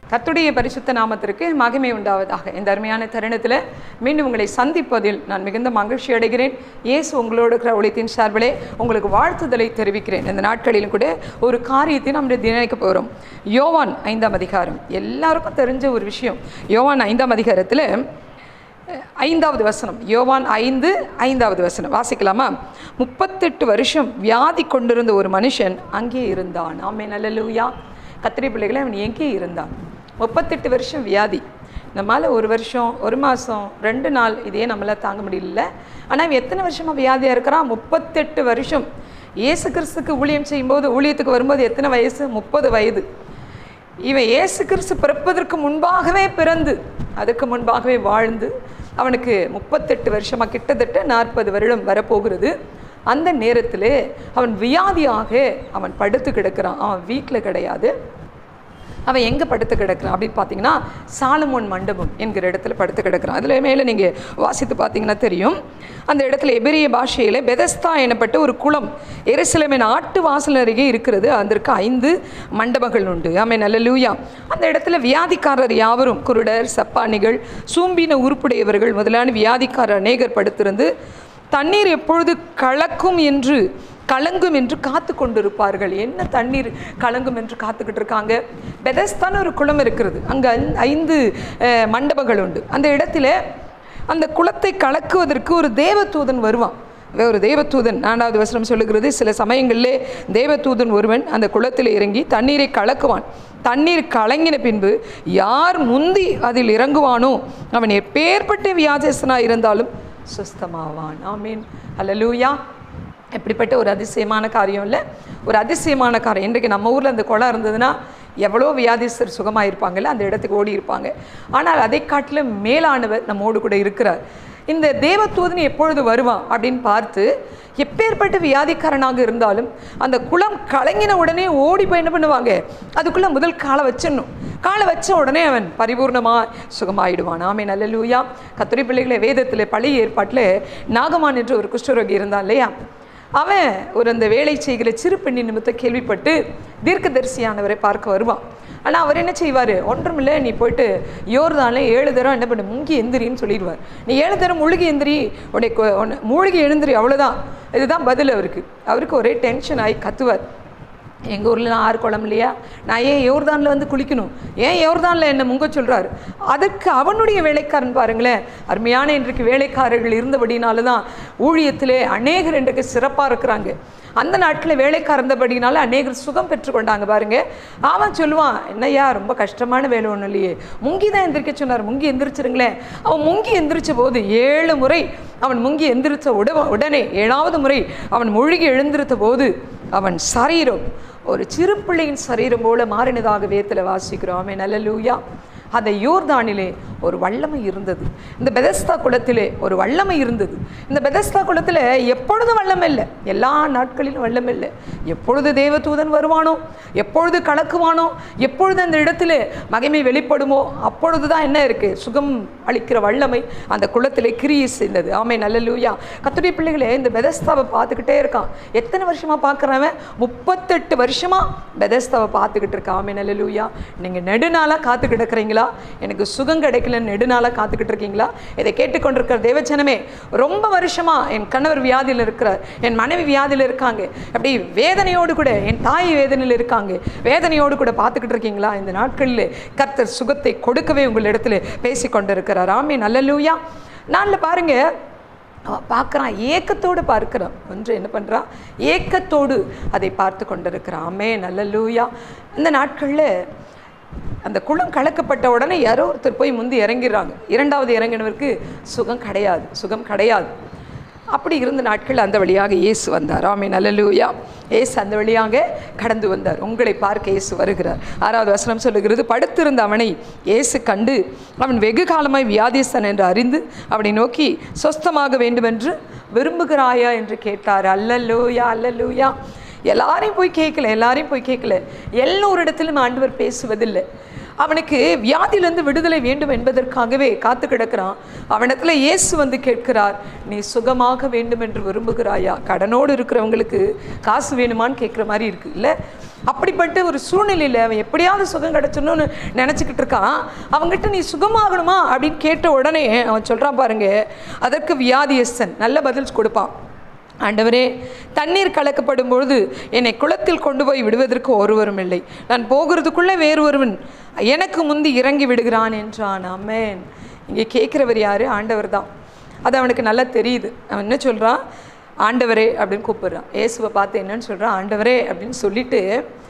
கர்த்தருடைய பரிசுத்த நாமத்திற்கு மகிமை உண்டாவதாக இந்த அருமையான தருணத்தில் மீண்டும் உங்களை சந்திப்பதில் நான் மிகுந்த மகிழ்ச்சி அடைகிறேன் இயேசு உங்களோடு இருக்கிற ஒளித்தின் சார்பிலே உங்களுக்கு வாழ்த்துதலை தெரிவிக்கிறேன் இந்த நாட்களிலும் கூட ஒரு காரியத்தை நம்ம திணிக்க போகிறோம் யோவான் ஐந்தாம் அதிகாரம் எல்லாருக்கும் தெரிஞ்ச ஒரு விஷயம் யோவான் ஐந்தாம் அதிகாரத்தில் ஐந்தாவது வசனம் யோவான் ஐந்து ஐந்தாவது வசனம் வாசிக்கலாமா முப்பத்தெட்டு வருஷம் வியாதி கொண்டிருந்த ஒரு மனுஷன் அங்கே இருந்தான் ஆமே நல்லலூயா கத்திரி பிள்ளைகளை அவன் எங்கே இருந்தான் முப்பத்தெட்டு வருஷம் வியாதி நம்மளால் ஒரு வருஷம் ஒரு மாதம் ரெண்டு நாள் இதே நம்மளால் தாங்க முடியல ஆனால் இவன் எத்தனை வருஷமாக வியாதியாக இருக்கிறான் முப்பத்தெட்டு வருஷம் இயேசு கிறிஸ்துக்கு ஊழியம் செய்யும்போது ஊழியத்துக்கு வரும்போது எத்தனை வயசு முப்பது வயது இவன் இயேசு கிறிஸ்து பிறப்பதற்கு முன்பாகவே பிறந்து அதுக்கு முன்பாகவே வாழ்ந்து அவனுக்கு முப்பத்தெட்டு வருஷமாக கிட்டத்தட்ட நாற்பது வருடம் வரப்போகிறது அந்த நேரத்தில் அவன் வியாதியாக அவன் படுத்து கிடக்கிறான் அவன் வீட்டில் கிடையாது அவன் எங்கே படுத்து கிடக்கிறான் அப்படின்னு பார்த்தீங்கன்னா சாலமோன் மண்டபம் என்கிற இடத்துல படுத்து கிடக்கிறான் அதில் மேலே நீங்கள் வாசித்து பார்த்தீங்கன்னா தெரியும் அந்த இடத்துல எபிரிய பாஷையில் பெதஸ்தா எனப்பட்ட ஒரு குளம் எருசலேமின் ஆட்டு வாசல் அருகே இருக்கிறது அதற்கு ஐந்து மண்டபங்கள் உண்டு ஆமே நல்ல லூயா அந்த இடத்துல வியாதிக்காரர் யாவரும் குருடர் சப்பானிகள் சூம்பின உருப்புடையவர்கள் முதலான வியாதிக்காரர் அநேகர் படுத்திருந்து தண்ணீர் எப்பொழுது கலக்கும் என்று கலங்கும் என்று காத்து கொண்டிருப்பார்கள் என்ன தண்ணீர் கலங்கும் என்று காத்துக்கிட்டு இருக்காங்க பெதஸ்தான ஒரு குளம் இருக்கிறது அங்கே ஐந்து அஹ், மண்டபங்கள் உண்டு அந்த இடத்துல அந்த குளத்தை கலக்குவதற்கு ஒரு தேவதூதன் வருவான் ஒரு தேவதூதன் நான்காவது வசனம் சொல்லுகிறது சில சமயங்களிலே தேவதூதன் ஒருவன் அந்த குளத்தில் இறங்கி தண்ணீரை கலக்குவான் தண்ணீர் கலங்கின பின்பு யார் முந்தி அதில் இறங்குவானோ அவன் எப்பேற்பட்ட வியாஜசனாக இருந்தாலும் சுஸ்தமாவான் ஆமீன் அல்லலூயா எப்படிப்பட்ட ஒரு அதிசயமான காரியம் இல்லை ஒரு அதிசயமான காரியம் இன்றைக்கு நம்ம ஊரில் அந்த குளம் இருந்ததுன்னா எவ்வளோ வியாதிஸ்தர் சுகமாக இருப்பாங்கல்ல அந்த இடத்துக்கு ஓடி இருப்பாங்க ஆனால் அதை காட்டிலும் மேலானவர் நம்மோடு கூட இருக்கிறார் இந்த தேவதூதன் எப்பொழுது வருவான் அப்படின்னு பார்த்து எப்பேற்பட்ட வியாதிக்காரனாக இருந்தாலும் அந்த குளம் கலங்கின உடனே ஓடி போய் என்ன பண்ணுவாங்க அதுக்குள்ளே முதல் காலை வச்சிடணும் காலை வச்ச உடனே அவன் பரிபூர்ணமாக சுகமாயிடுவான் ஆமே நல்லலூயா கத்துரை பிள்ளைகளை வேதத்தில் பழைய ஏற்பாட்டில் நாகமான் என்று ஒரு குஷ்டரோகி இருந்தான் இல்லையா அவன் ஒரு அந்த வேலை செய்கிற சிறு பெண்ணின் நிமித்தம் கேள்விப்பட்டு தீர்க்கதரிசியானவரை பார்க்க வருவான் ஆனால் அவர் என்ன செய்வார் ஒன்றுமில்லை நீ போயிட்டு யோர்தானே ஏழு தரம் என்ன பண்ணு முங்கி எந்திரின்னு சொல்லிடுவார் நீ ஏழு தரம் முழுகி எந்திரி உன்னை கொ- உன்னை மூழ்கி எழுந்திரி அவ்வளோதான் இதுதான் பதில் அவருக்கு அவருக்கு ஒரே டென்ஷன் ஆகி கத்துவார் எங்கள் ஊரில் ஆறு குளம் இல்லையா நான் ஏன் யோர்தானில் வந்து குளிக்கணும் ஏன் யோர்தானில் என்ன முங்க சொல்கிறாரு அதற்கு அவனுடைய வேலைக்காரன் பாருங்களேன் அருமையான இன்றைக்கு வேலைக்காரர்கள் இருந்தபடினால தான் ஊழியத்திலே அநேகர் இன்றைக்கு சிறப்பாக இருக்கிறாங்க அந்த நாட்டில் வேலைக்கார இருந்தபடினால அநேகர் சுகம் பெற்றுக்கொண்டாங்க பாருங்க அவன் சொல்லுவான் என்னய்யா ரொம்ப கஷ்டமான வேலை ஒன்றும் இல்லையே முங்கி தான் எந்திரிக்க சொன்னார் முங்கி எந்திரிச்சிருங்களேன் அவன் முங்கி எந்திரிச்ச போது ஏழு முறை அவன் முங்கி எந்திரிச்ச உட உடனே ஏழாவது முறை அவன் மூழ்கி எழுந்திருத்த போது அவன் சரீரம் ஒரு சிறு பிள்ளையின் சரீரம் போல மாறினதாக வேத்தில் வாசிக்கிறோம் ஆமே நல்ல லூயா அந்த யோர்தானிலே ஒரு வல்லமை இருந்தது இந்த பெதஸ்தா குளத்திலே ஒரு வல்லமை இருந்தது இந்த பெதஸ்தா குளத்தில் எப்பொழுதும் வல்லமை இல்லை எல்லா நாட்களிலும் வல்லமை இல்லை எப்பொழுது தேவதூதன் வருவானோ எப்பொழுது கலக்குவானோ எப்பொழுது அந்த இடத்துல மகிமை வெளிப்படுமோ அப்பொழுது தான் என்ன இருக்குது சுகம் அளிக்கிற வல்லமை அந்த குளத்திலே கிரியை செய்தது ஆமே நல்ல லூயா கத்துடைய பிள்ளைகளே இந்த பெதஸ்தாவை பார்த்துக்கிட்டே இருக்கான் எத்தனை வருஷமாக பார்க்குறவன் முப்பத்தெட்டு வருஷமாக பெதஸ்தாவை பார்த்துக்கிட்டு இருக்கான் ஆமே நல்ல லூயா நீங்கள் நெடுநாளாக காத்து கிடக்குறீங்களா எனக்கு சுகம் கிடைக்கலன்னு நெடுநாளாக காத்துக்கிட்டு இருக்கீங்களா இதை கேட்டுக்கொண்டிருக்கிற தேவச்சனமே ரொம்ப வருஷமாக என் கணவர் வியாதியில் இருக்கிறார் என் மனைவி வியாதியில் இருக்காங்க அப்படி வேதனையோடு கூட என் தாய் வேதனையில் இருக்காங்க வேதனையோடு கூட பார்த்துக்கிட்டு இருக்கீங்களா இந்த நாட்களில் கர்த்தர் சுகத்தை கொடுக்கவே உங்கள் இடத்துல பேசி கொண்டிருக்கிறார் ஆமே நல்லலூயா நாளில் பாருங்க அவன் பார்க்குறான் ஏக்கத்தோடு பார்க்குறான் ஒன்று என்ன பண்ணுறான் ஏக்கத்தோடு அதை பார்த்து கொண்டிருக்கிறான் ஆமே நல்லலூயா இந்த நாட்களில் அந்த குளம் கலக்கப்பட்ட உடனே யாரோ ஒருத்தர் போய் முந்தி இறங்கிடுறாங்க இரண்டாவது இறங்கினவருக்கு சுகம் கிடையாது சுகம் கிடையாது அப்படி இருந்த நாட்கள் அந்த வழியாக இயேசு வந்தார் ஆமே நல்லலூயா இயேசு அந்த வழியாக கடந்து வந்தார் உங்களை பார்க்க இயேசு வருகிறார் ஆறாவது வசனம் சொல்லுகிறது படுத்திருந்த அவனை இயேசு கண்டு அவன் வெகு காலமாய் வியாதிஸ்தன் என்று அறிந்து அவனை நோக்கி சொஸ்தமாக வேண்டுமென்று விரும்புகிறாயா என்று கேட்டார் அல்லல்லூயா அல்லல்லூயா எல்லாரையும் போய் கேட்கல எல்லாரையும் போய் கேட்கல எல்லோரிடத்திலும் ஆண்டவர் பேசுவதில்லை அவனுக்கு வியாதியிலிருந்து விடுதலை வேண்டும் என்பதற்காகவே காத்து கிடக்கிறான் அவனிடத்துல இயேசு வந்து கேட்கிறார் நீ சுகமாக வேண்டும் என்று விரும்புகிறாயா கடனோடு இருக்கிறவங்களுக்கு காசு வேணுமான்னு கேட்குற மாதிரி இருக்கு இல்லை அப்படிப்பட்ட ஒரு சூழ்நிலையில் அவன் எப்படியாவது சுகம் கிடச்சிடணும்னு நினச்சிக்கிட்டு இருக்கான் அவங்ககிட்ட நீ சுகமாகணுமா அப்படின்னு கேட்ட உடனே அவன் சொல்கிறான் பாருங்க அதற்கு வியாதியஸ்தன் நல்ல பதில் கொடுப்பான் ஆண்டவரே தண்ணீர் கலக்கப்படும் பொழுது என்னை குளத்தில் கொண்டு போய் விடுவதற்கு ஒருவரும் இல்லை நான் போகிறதுக்குள்ளே வேறு ஒருவன் எனக்கு முந்தி இறங்கி விடுகிறான் என்றான் அமேன் இங்கே கேட்குறவர் யார் ஆண்டவர் தான் அது அவனுக்கு நல்லா தெரியுது அவன் என்ன சொல்கிறான் ஆண்டவரே அப்படின்னு கூப்பிடுறான் இயேசுவை பார்த்து என்னன்னு சொல்கிறான் ஆண்டவரே அப்படின்னு சொல்லிட்டு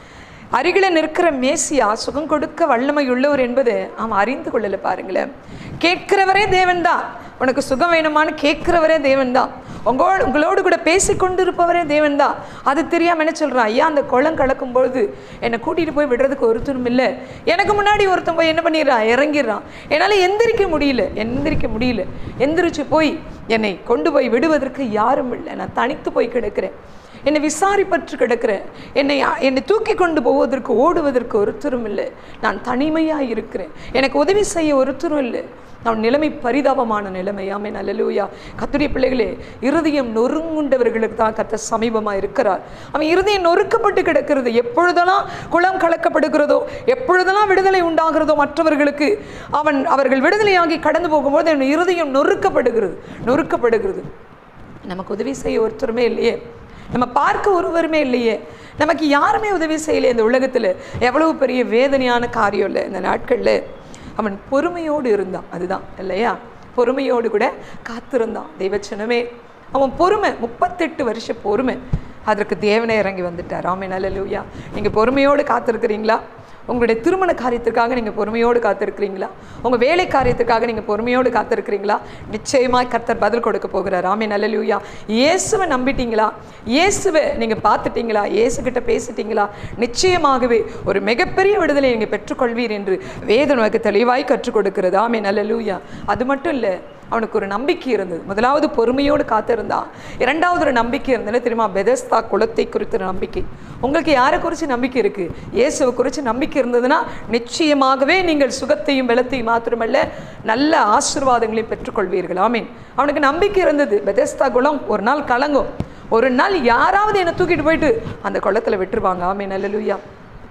அருகில் நிற்கிற மேசியா சுகம் கொடுக்க வல்லமை உள்ளவர் என்பது அவன் அறிந்து கொள்ளலை பாருங்களேன் கேட்கிறவரே தேவன்தான் உனக்கு சுகம் வேணுமான்னு கேட்கிறவரே தேவன்தான் உங்களோடு உங்களோடு கூட பேசி கொண்டு இருப்பவரே தேவன்தான் அது தெரியாமல் என்ன சொல்கிறான் ஐயா அந்த குளம் கலக்கும் பொழுது என்னை கூட்டிகிட்டு போய் விடுறதுக்கு ஒருத்தரும் இல்லை எனக்கு முன்னாடி ஒருத்தன் போய் என்ன பண்ணிடுறான் இறங்கிடுறான் என்னால் எந்திரிக்க முடியல எந்திரிக்க முடியல எந்திரிச்சு போய் என்னை கொண்டு போய் விடுவதற்கு யாரும் இல்லை நான் தனித்து போய் கிடக்கிறேன் என்னை விசாரிப்பற்று கிடக்கிறேன் என்னை என்னை தூக்கி கொண்டு போவதற்கு ஓடுவதற்கு ஒருத்தரும் இல்லை நான் தனிமையாக இருக்கிறேன் எனக்கு உதவி செய்ய ஒருத்தரும் இல்லை நான் நிலைமை பரிதாபமான நிலைமை ஆமே நல்லலூயா கத்துடைய பிள்ளைகளே இருதயம் நொறுங்குண்டவர்களுக்கு தான் கத்த சமீபமாக இருக்கிறார் அவன் இருதயம் நொறுக்கப்பட்டு கிடக்கிறது எப்பொழுதெல்லாம் குளம் கலக்கப்படுகிறதோ எப்பொழுதெல்லாம் விடுதலை உண்டாகிறதோ மற்றவர்களுக்கு அவன் அவர்கள் விடுதலையாகி கடந்து போகும்போது அவன் இருதயம் நொறுக்கப்படுகிறது நொறுக்கப்படுகிறது நமக்கு உதவி செய்ய ஒருத்தருமே இல்லையே நம்ம பார்க்க ஒருவருமே இல்லையே நமக்கு யாருமே உதவி செய்யலை இந்த உலகத்தில் எவ்வளவு பெரிய வேதனையான காரியம் இல்லை இந்த நாட்களில் அவன் பொறுமையோடு இருந்தான் அதுதான் இல்லையா பொறுமையோடு கூட காத்திருந்தான் தெய்வச்சனமே அவன் பொறுமை முப்பத்தெட்டு வருஷ பொறுமை அதற்கு தேவனே இறங்கி வந்துட்டார் ஆமே நல்ல லூயா நீங்கள் பொறுமையோடு காத்திருக்கிறீங்களா உங்களுடைய திருமண காரியத்திற்காக நீங்கள் பொறுமையோடு காத்திருக்கிறீங்களா உங்கள் வேலை காரியத்துக்காக நீங்கள் பொறுமையோடு காத்திருக்கிறீங்களா நிச்சயமாக கர்த்தர் பதில் கொடுக்க போகிறார் ஆமே நல்லலூயா இயேசுவை நம்பிட்டீங்களா இயேசுவை நீங்கள் பார்த்துட்டீங்களா இயேசுகிட்ட பேசிட்டீங்களா நிச்சயமாகவே ஒரு மிகப்பெரிய விடுதலை நீங்கள் பெற்றுக்கொள்வீர் என்று வேதம் உனக்கு தெளிவாய் கற்றுக் கொடுக்கிறது ஆமே நல்லலூயா அது மட்டும் இல்லை அவனுக்கு ஒரு நம்பிக்கை இருந்தது முதலாவது பொறுமையோடு காத்திருந்தான் இரண்டாவது ஒரு நம்பிக்கை இருந்தது தெரியுமா பெதஸ்தா குலத்தை குறித்த நம்பிக்கை உங்களுக்கு யாரை குறித்து நம்பிக்கை இருக்குது இயேசுவை குறித்து நம்பிக்கை இருந்ததுன்னா நிச்சயமாகவே நீங்கள் சுகத்தையும் வெள்ளத்தையும் மாத்திரமல்ல நல்ல ஆசீர்வாதங்களையும் பெற்றுக்கொள்வீர்கள் ஆமீன் அவனுக்கு நம்பிக்கை இருந்தது பெதஸ்தா குளம் ஒரு நாள் கலங்கும் ஒரு நாள் யாராவது என்னை தூக்கிட்டு போயிட்டு அந்த குளத்தில் விட்டுருவாங்க ஆமீன் நல்லலுயா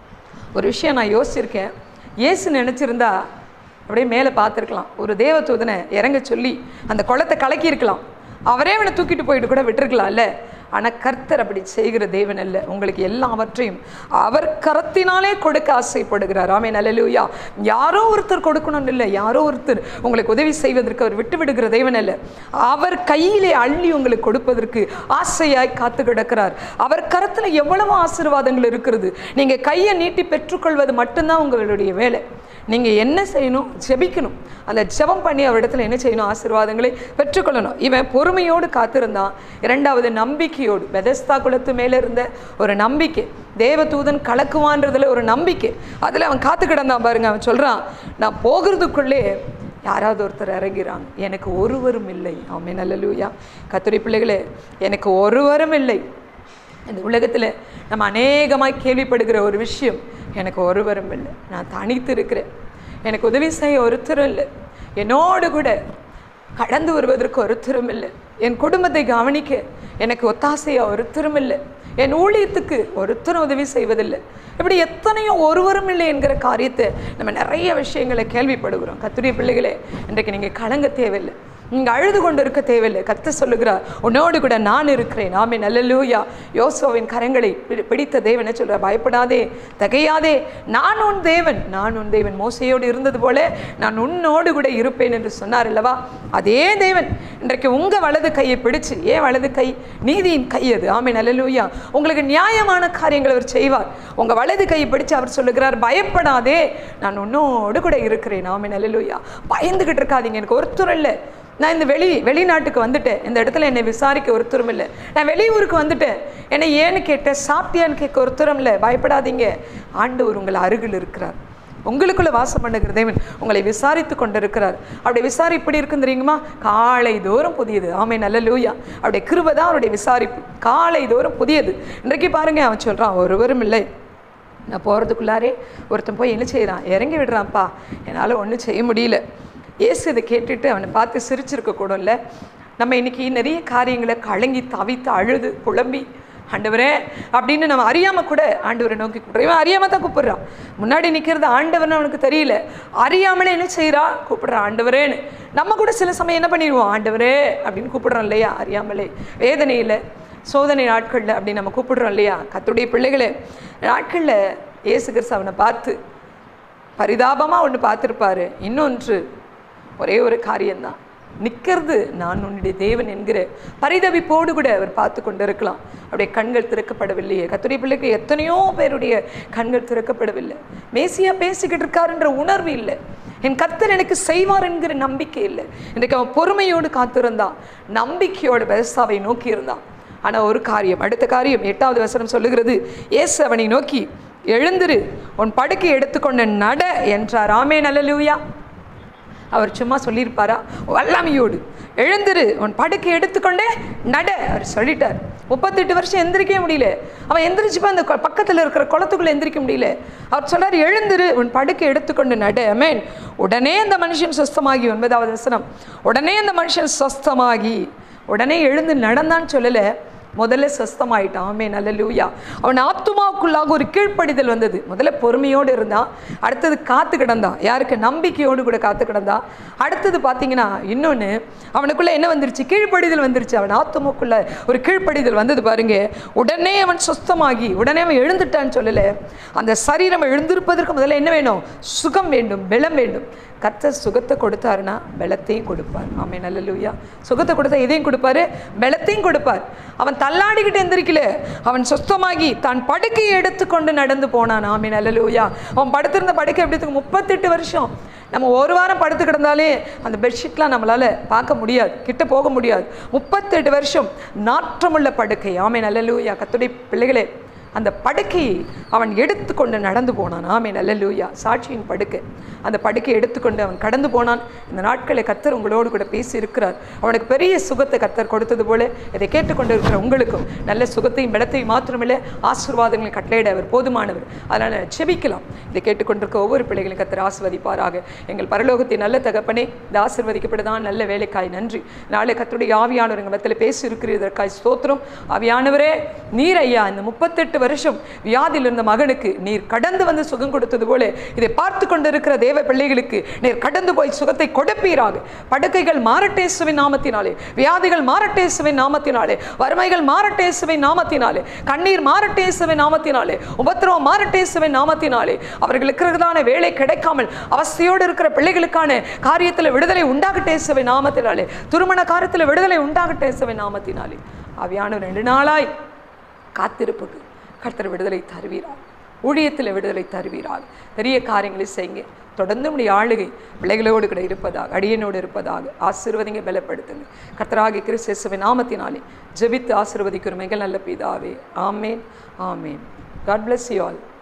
ஒரு விஷயம் நான் யோசிச்சிருக்கேன் இயேசு நினச்சிருந்தா அப்படியே மேலே பார்த்துருக்கலாம் ஒரு தேவதூதனை இறங்க சொல்லி அந்த குளத்தை கலக்கியிருக்கலாம் அவரே அவனை தூக்கிட்டு போயிட்டு கூட விட்டுருக்கலாம்ல ஆனால் கர்த்தர் அப்படி செய்கிற தேவன் அல்ல உங்களுக்கு எல்லாவற்றையும் அவர் கரத்தினாலே கொடுக்க ஆசைப்படுகிறார் ஆமே நல்லலூயா யாரோ ஒருத்தர் கொடுக்கணும்னு இல்லை யாரோ ஒருத்தர் உங்களுக்கு உதவி செய்வதற்கு அவர் விட்டு விடுகிற தேவன் அல்ல அவர் கையிலே அள்ளி உங்களுக்கு கொடுப்பதற்கு ஆசையாய் காத்து கிடக்கிறார் அவர் கரத்தில் எவ்வளவு ஆசீர்வாதங்கள் இருக்கிறது நீங்கள் கையை நீட்டி பெற்றுக்கொள்வது மட்டும்தான் உங்களுடைய வேலை நீங்கள் என்ன செய்யணும் ஜெபிக்கணும் அந்த ஜெபம் பண்ணி அவரிடத்துல என்ன செய்யணும் ஆசீர்வாதங்களை பெற்றுக்கொள்ளணும் இவன் பொறுமையோடு காத்திருந்தான் இரண்டாவது நம்பிக்கையோடு பெதஸ்தா குலத்து மேலே இருந்த ஒரு நம்பிக்கை தேவதூதன் கலக்குவான்றதுல ஒரு நம்பிக்கை அதில் அவன் காத்து கிடந்தான் பாருங்க அவன் சொல்கிறான் நான் போகிறதுக்குள்ளே யாராவது ஒருத்தர் இறங்கிறாங்க எனக்கு ஒருவரும் இல்லை அவன் நல்லலூயா கத்துரை பிள்ளைகளே எனக்கு ஒருவரும் இல்லை இந்த உலகத்தில் நம்ம அநேகமாய் கேள்விப்படுகிற ஒரு விஷயம் எனக்கு ஒருவரும் இல்லை நான் தனித்து இருக்கிறேன் எனக்கு உதவி செய்ய ஒருத்தரும் இல்லை என்னோடு கூட கடந்து வருவதற்கு ஒருத்தரும் இல்லை என் குடும்பத்தை கவனிக்க எனக்கு ஒத்தாசையாக ஒருத்தரும் இல்லை என் ஊழியத்துக்கு ஒருத்தரும் உதவி செய்வதில்லை இப்படி எத்தனையோ ஒருவரும் இல்லை என்கிற காரியத்தை நம்ம நிறைய விஷயங்களை கேள்விப்படுகிறோம் கத்துடைய பிள்ளைகளே இன்றைக்கு நீங்கள் கலங்க தேவையில்லை நீங்கள் அழுது கொண்டு இருக்க தேவையில்லை கத்த சொல்லுகிறார் உன்னோடு கூட நான் இருக்கிறேன் ஆமே நல்லலூயா யோசுவாவின் கரங்களை பி- பிடித்த தேவனை சொல்ற பயப்படாதே தகையாதே நான் உன் தேவன் நான் உன் தேவன் மோசையோடு இருந்தது போல நான் உன்னோடு கூட இருப்பேன் என்று சொன்னார் அல்லவா அதே தேவன் இன்றைக்கு உங்க வலது கையை பிடிச்சு ஏன் வலது கை நீதியின் கை அது ஆமே நல்லலூயா உங்களுக்கு நியாயமான காரியங்களை அவர் செய்வார் உங்க வலது கையை பிடிச்சு அவர் சொல்லுகிறார் பயப்படாதே நான் உன்னோடு கூட இருக்கிறேன் ஆமே நல்லலூயா பயந்துகிட்டு இருக்காதீங்க எனக்கு ஒருத்தர் இல்லை நான் இந்த வெளி வெளிநாட்டுக்கு வந்துட்டேன் இந்த இடத்துல என்னை விசாரிக்க ஒருத்தரும் இல்லை நான் வெளியூருக்கு வந்துட்டேன் என்னை ஏன்னு கேட்டேன் சாப்பிட்டியான்னு கேட்க ஒருத்தரும் இல்லை பயப்படாதீங்க ஆண்டவர் உங்கள் அருகில் இருக்கிறார் உங்களுக்குள்ள வாசம் பண்ணுகிற தேவன் உங்களை விசாரித்து கொண்டிருக்கிறார் அப்படி விசாரி இப்படி இருக்கும் தெரியுமா காலை தோறும் புதியது ஆமை நல்ல லூயா அவருடைய கிருபை தான் அவருடைய விசாரிப்பு காலை தோறும் புதியது இன்றைக்கு பாருங்க அவன் சொல்றான் ஒருவரும் இல்லை நான் போகிறதுக்குள்ளாரே ஒருத்தன் போய் என்ன செய்கிறான் இறங்கி விடுறான்ப்பா என்னால் ஒன்றும் செய்ய முடியல ஏசு இதை கேட்டுட்டு அவனை பார்த்து சிரிச்சிருக்க கூடல நம்ம இன்னைக்கு நிறைய காரியங்களை கலங்கி தவித்து அழுது குழம்பி ஆண்டவரே அப்படின்னு நம்ம அறியாமல் கூட ஆண்டவரை நோக்கி கூப்பிட்றோம் இவன் அறியாமல் தான் கூப்பிடுறான் முன்னாடி நிற்கிறது ஆண்டவர்னு அவனுக்கு தெரியல அறியாமலே என்ன செய்கிறா கூப்பிடுறான் ஆண்டவரேன்னு நம்ம கூட சில சமயம் என்ன பண்ணிடுவோம் ஆண்டவரே அப்படின்னு கூப்பிடுறோம் இல்லையா அறியாமலே வேதனையில் சோதனை நாட்களில் அப்படி நம்ம கூப்பிடுறோம் இல்லையா கத்துடைய பிள்ளைகளே நாட்களில் இயேசு கிறிஸ்து அவனை பார்த்து பரிதாபமாக ஒன்று பார்த்துருப்பாரு இன்னொன்று ஒரே ஒரு காரியம்தான் நிற்கிறது நான் உன்னுடைய தேவன் என்கிற பரிதவிப்போடு கூட அவர் பார்த்து கொண்டு இருக்கலாம் அவருடைய கண்கள் திறக்கப்படவில்லையே கத்துடைய பிள்ளைக்கு எத்தனையோ பேருடைய கண்கள் திறக்கப்படவில்லை மேசியா பேசிக்கிட்டு இருக்காருன்ற உணர்வு இல்லை என் கர்த்தர் எனக்கு செய்வார் என்கிற நம்பிக்கை இல்லை இன்றைக்கு அவன் பொறுமையோடு காத்திருந்தான் நம்பிக்கையோடு பெருசாவை நோக்கி இருந்தான் ஆனால் ஒரு காரியம் அடுத்த காரியம் எட்டாவது வசனம் சொல்லுகிறது இயேசு அவனை நோக்கி எழுந்திரு உன் படுக்கை எடுத்துக்கொண்ட நட என்றார் ஆமே நல்லலூயா அவர் சும்மா சொல்லியிருப்பாரா வல்லமையோடு எழுந்திரு உன் படுக்கை எடுத்துக்கொண்டே நட அவர் சொல்லிட்டார் முப்பத்தெட்டு வருஷம் எந்திரிக்கவே முடியல அவன் எந்திரிச்சுப்பா அந்த கொ- பக்கத்தில் இருக்கிற குளத்துக்குள்ளே எந்திரிக்க முடியல அவர் சொன்னார் எழுந்திரு உன் படுக்கை எடுத்துக்கொண்டு நட அமேன் உடனே அந்த மனுஷன் சுஸ்தமாகி ஒன்பதாவது வசனம் உடனே அந்த மனுஷன் சுஸ்தமாகி உடனே எழுந்து நடந்தான்னு சொல்லலை முதல்ல சொஸ்தமாயிட்டான் ஆமே நல்ல லூயா அவன் ஆத்துமாவுக்குள்ளாக ஒரு கீழ்ப்படிதல் வந்தது முதல்ல பொறுமையோடு இருந்தான் அடுத்தது காத்து கிடந்தான் யாருக்கு நம்பிக்கையோடு கூட காத்து கிடந்தான் அடுத்தது பார்த்தீங்கன்னா இன்னொன்று அவனுக்குள்ள என்ன வந்துருச்சு கீழ்ப்படிதல் வந்துருச்சு அவன் ஆத்துமாக்குள்ள ஒரு கீழ்ப்படிதல் வந்தது பாருங்க உடனே அவன் சுஸ்தமாகி உடனே அவன் எழுந்துட்டான்னு சொல்லலை அந்த சரீரம் எழுந்திருப்பதற்கு முதல்ல என்ன வேணும் சுகம் வேண்டும் பலம் வேண்டும் கர்த்தர் சுகத்தை கொடுத்தாருன்னா பலத்தையும் கொடுப்பார் ஆமே நல்ல லூயா சுகத்தை கொடுத்தா இதையும் கொடுப்பாரு பலத்தையும் கொடுப்பார் அவன் தள்ளாடிக்கிட்டு எந்திரிக்கல அவன் சுத்தமாகி தான் படுக்கையை எடுத்துக்கொண்டு நடந்து போனான் ஆமே நல்ல லூயா அவன் படுத்திருந்த படுக்கை எப்படி இருக்கு? முப்பத்தெட்டு வருஷம் நம்ம ஒரு வாரம் படுத்து கிடந்தாலே அந்த பெட்ஷீட்லாம் நம்மளால் பார்க்க முடியாது கிட்ட போக முடியாது முப்பத்தெட்டு வருஷம் நாற்றமுள்ள படுக்கை ஆமே நல்ல லூயா கத்துடைய பிள்ளைகளே அந்த படுக்கையை அவன் எடுத்துக்கொண்டு நடந்து போனான் ஆமே நல்ல லூயா சாட்சியின் படுக்கை அந்த படுக்கையை எடுத்துக்கொண்டு அவன் கடந்து போனான் இந்த நாட்களை கத்தர் உங்களோடு கூட பேசி இருக்கிறார் அவனுக்கு பெரிய சுகத்தை கத்தர் கொடுத்தது போல இதை கேட்டுக்கொண்டு இருக்கிற உங்களுக்கும் நல்ல சுகத்தையும் பலத்தையும் மாத்திரமில்லை ஆசீர்வாதங்களை கட்டளையிட அவர் போதுமானவர் அதனால் செபிக்கலாம் இதை கேட்டுக்கொண்டிருக்க ஒவ்வொரு பிள்ளைகளையும் கத்தர் ஆசிர்வதிப்பாராக எங்கள் பரலோகத்தின் நல்ல தகப்பனே இந்த ஆசிர்வதிக்கப்பட்டதான் நல்ல வேலைக்காய் நன்றி நாளை கத்துடைய ஆவியானவர் எங்கள் மத்தியில் பேசி இருக்கிறதற்காய் ஸ்தோத்திரம் ஆவியானவரே நீர் ஐயா இந்த முப்பத்தெட்டு வருஷம் வியாதியில் இருந்த மகனுக்கு நீர் கடந்து வந்து சுகம் கொடுத்தது போல இதை பார்த்து கொண்டிருக்கிற தேவ பிள்ளைகளுக்கு நீர் கடந்து போய் சுகத்தை கொடுப்பீராக படுக்கைகள் மாரட்டேசுவின் நாமத்தினாலே வியாதிகள் மாரட்டேசுவின் நாமத்தினாலே வறுமைகள் மாரட்டேசுவின் நாமத்தினாலே கண்ணீர் மாரட்டேசுவின் நாமத்தினாலே உபத்திரவம் மாரட்டேசுவின் நாமத்தினாலே அவர்களுக்கு இருக்கிறதான வேலை கிடைக்காமல் அவஸ்தையோடு இருக்கிற பிள்ளைகளுக்கான காரியத்தில் விடுதலை உண்டாகட்டேசுவின் நாமத்தினாலே திருமண காரியத்தில் விடுதலை உண்டாகட்டேசுவின் நாமத்தினாலே அவையான ரெண்டு நாளாய் காத்திருப்புக்கு கர்த்தர் விடுதலை தருவீரார் ஊழியத்தில் விடுதலை தருவீரார் பெரிய காரியங்களை செய்யுங்க தொடர்ந்து உடைய ஆளுகை பிள்ளைகளோடு கூட இருப்பதாக அடியனோடு இருப்பதாக ஆசீர்வதிங்க பலப்படுத்துங்க கர்த்தராகி கிறிஸ்துவின் நாமத்தினாலே ஜெபித்து ஆசீர்வதிக்கிற மிக நல்ல பிதாவே ஆமேன் ஆமேன் காட் bless you all